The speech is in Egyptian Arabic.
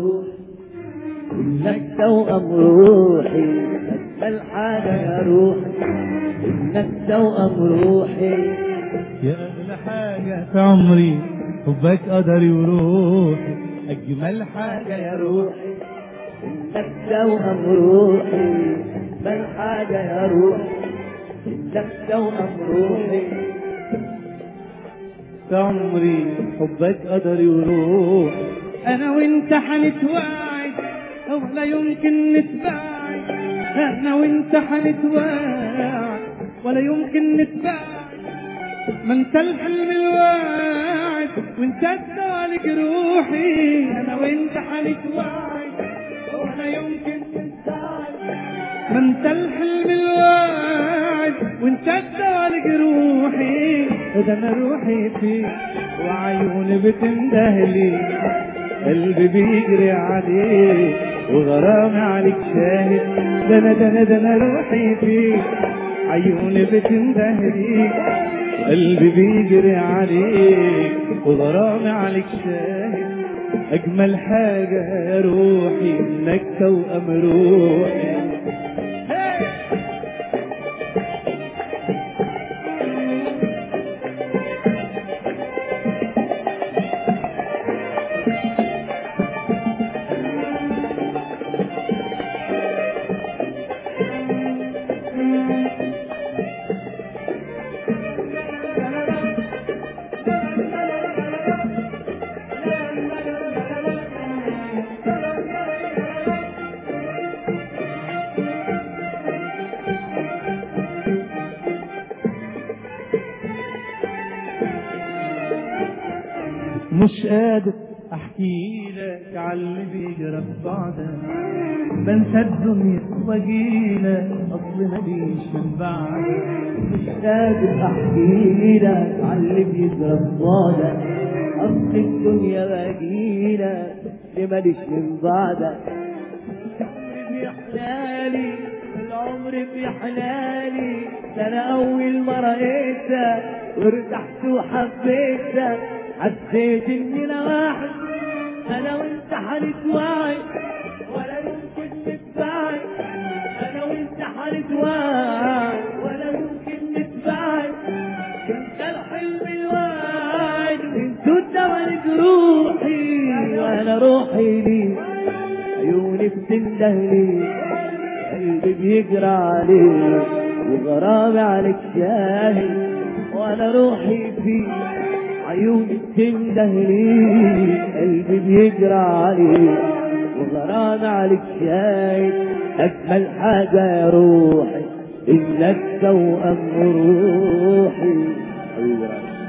روحي إنك توأم روحي أجمل حاجة يا روحي إنك توأم روحي يا أغلى حاجة في عمري حبك قدري وروحي أجمل حاجة يا روحي إنك توأم روحي أجمل حاجة يا روحي إنك توأم روحي في عمري حبك قدري وروحي أنا وأنت حنتواعد ولا يمكن نتباعد أنا وأنت حنتواعد ولا يمكن نتباعد ما انت الحلم الواعد وانت السالك روحي انا وانت حنتواعد ولا يمكن نتباعد ما انت الحلم الواعد وانت السالك روحي ده انا روحي فيك وعيوني بتندهلي قلبي بيجري عليك وغرامي عليك شاهد ده انا ده انا ده انا روحي فيك عيوني بتندهلي قلبي بيجري عليك وغرامي عليك شاهد أجمل حاجة يا روحي إنك توأم روحي مش قادر احكي لك على اللي بيجرى في بعدك بنسى الدنيا واجيلك اصل ماليش من بعدك مش قادر احكي لك على اللي بيجرى في بعدك اصل الدنيا باجيلك اللي ماليش من بعدك العمر في حلالي العمر في حلالي ده انا اول ما رأيتك وارتحت وحبيتك حسيت اني انا واحد انا وانت هنتوعد ولا يمكن نتباعد انا وانت هنتوعد ولا يمكن نتباعد انت الحلم الواعد انتوا الدمر روحي وانا روحي لي عيوني بتندهلي قلبي بيجرى عليك وغرامي عليك شاهد وانا روحي فيك عيوني بتندهلي قلبي بيجرى عليك وغرامي عليك شاهد اجمل حاجه يا روحي انك توأم روحي حبيبي